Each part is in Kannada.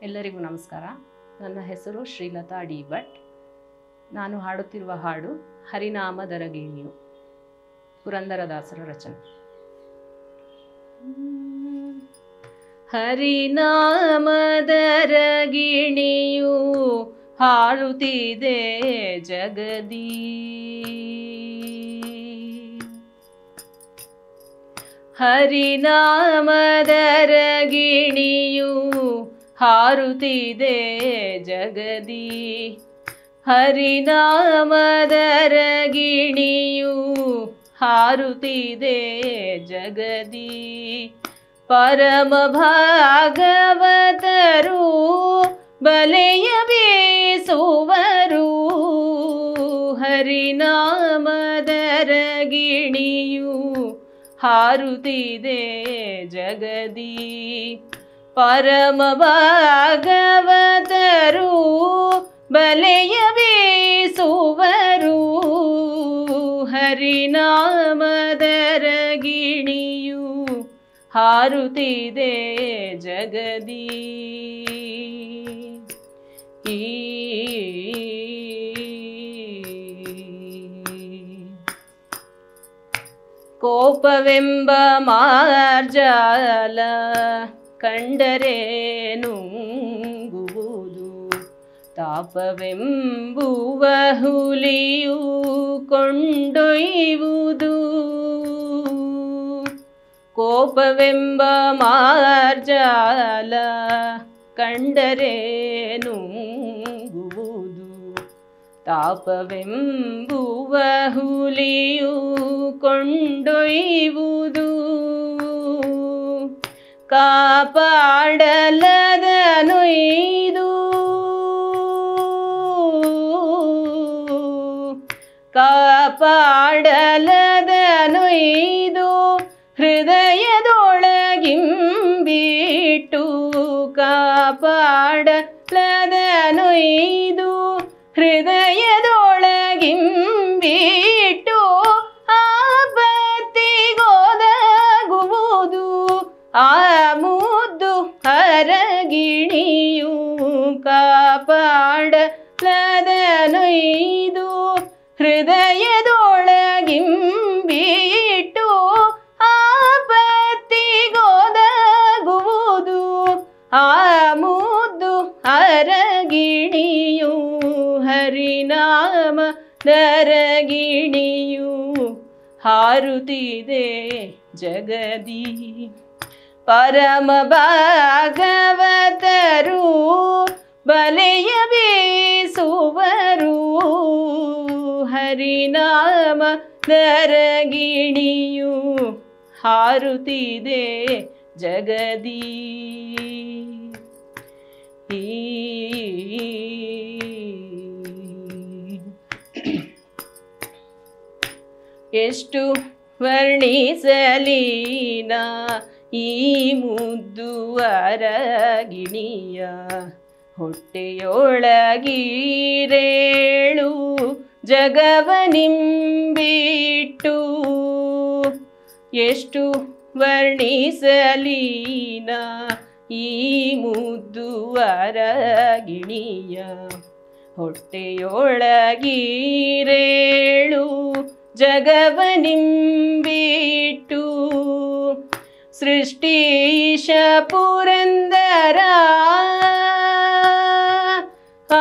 ಎಲ್ಲರಿಗೂ ನಮಸ್ಕಾರ ನನ್ನ ಹೆಸರು ಶ್ರೀಲತಾ ಡಿ ಭಟ್ ನಾನು ಹಾಡುತ್ತಿರುವ ಹಾಡು ಹರಿನಾಮದರ ಗೇಣಿಯು ಪುರಂದರದಾಸರ ರಚನೆ ಹರಿನಾಮದರ ಗಿಣಿಯು ಹಾಡುತ್ತಿದೆ ಜಗದೀ ಹರಿನಾಮದರ ಗಿಣಿಯು ಹಾರುತ್ತಿದೆ ಜಗದಿ ಹರಿನಾಮದರ ಗಿಣಿಯು ಹಾರುತ್ತಿದೆ ಜಗದಿ ಪರಮ ಭಾಗವತರು ಬಲೆಯ ಬೀಸುವರು ಹರಿನಾಮದರ ಗಿಣಿಯು ಹಾರುತ್ತಿದೆ ಜಗದಿ ಪರಮ ಭಾಗವತರು ಬಲೆಯ ಬೀಸುವರು ಹರಿನಾಮದರ ಗಿಣಿಯು ಹಾರುತ್ತಿದೆ ಜಗದಿ ಈ ಕೋಪವೆಂಬ ಮಾರ್ಜಾಲ ಕಂಡರೆ ನುಂಗುವುದು ತಾಪವೆಂಬುವ ಹುಲಿಯು ಕೊಂಡೊಯ್ಯುವುದು ಕೋಪವೆಂಬ ಮಾರ್ಜಾಲ ಕಂಡರೆ ನುಂಗುವುದು ತಾಪವೆಂಬುವ ಹುಲಿಯು ಕೊಂಡೊಯ್ಯುವುದು ಕಾಪಾಡಲದನೊಯ್ದು ಕಾಪಾಡಲದನೊಯ್ದು ಹೃದಯದೊಳಗಿಂಬಿಟ್ಟು ಕಾಪಾಡಲದನೊಯ್ದು ಹೃದಯದೊಳಗಿಂಬಿಟ್ಟು ಆಪತ್ತಿಗೋದಗುವುದು ಆ ಮುದ್ದು ಹರಗಿಣಿಯು ಕಾಪಾಡಲದನೊಯ್ದು ಹೃದಯದೊಳಗಿಂಬಿಟ್ಟು ಆಪತ್ತಿಗೋದಗುವುದು ಆ ಮುದ್ದು ಹರಗಿಣಿಯು ಹರಿನಾಮ ದರಗಿಣಿಯು ಹಾರುತ್ತಿದೆ ಜಗದಿ ಪರಮ ಭಾಗವತರು ಬಲೆಯ ಬೀಸುವರು ಹರಿನಾಮ ದರಗಿಣಿಯು ಹಾರುತ್ತಿದೆ ಜಗದಿ ಈ ಎಷ್ಟು ವರ್ಣಿಸಲೀನ ಈ ಮುದ್ದು ಅರಗಿಣಿಯ ಹೊಟ್ಟೆಯೊಳಗಿರೇಳು ಜಗವನಿಂಬಿಟ್ಟು ಎಷ್ಟು ವರ್ಣಿಸಲೀನ ಈ ಮುದ್ದು ಅರಗಿಣಿಯ ಹೊಟ್ಟೆಯೊಳಗಿರೇಳು ಜಗವನಿಂಬಿಟ್ಟು ಸೃಷ್ಟೀಶ ಪುರಂದರ ಆ,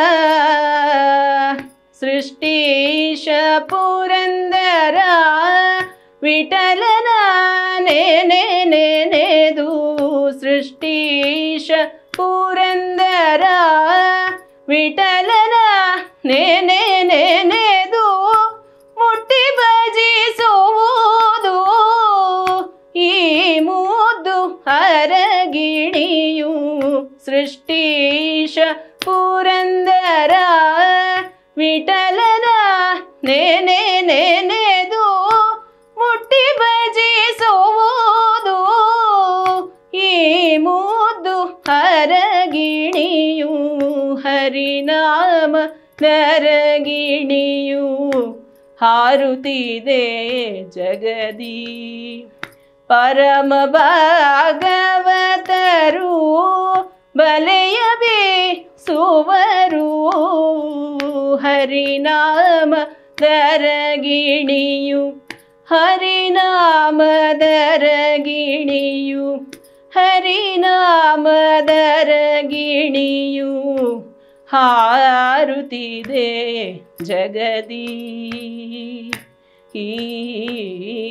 ಸೃಷ್ಟೀಶ ಪುರಂದರ ವಿಠಲನ ನೆನೆ ನೆನೆದು ಸೃಷ್ಟೀಶ ಪುರಂದರ ವಿಠಲನ ನೆನೆ ನೆನೆದು ಮುಟ್ಟಿ ಭಜಿಸುವುದು ಈ ಮುದ್ದು ಹರಗಿಣಿಯು ಸೃಷ್ಟೀಶ ಪುರಂದರ ವಿಠಲನ ನೆನೆ ನೆನೆದು ಮುಟ್ಟಿ ಭಜಿಸುವುದು ಈ ಮುದ್ದು ಹರಗಿಣಿಯು ಹರಿನಾಮ ನರಗಿಣಿಯು ಹಾರುತ್ತಿದೆ ಜಗದಿ ಪರಮ ಭಾಗವತರು ಬಲೆಯವೇ ಸುವರು ಹರಿನಾಮ ದರಗಿಣಿಯು ಹರಿನಾಮದರಗಿಣಿಯು ಹರಿನಾಮದರಗಿಣಿಯು ಹಾರುತ್ತಿದೆ ಜಗದಿ ಈ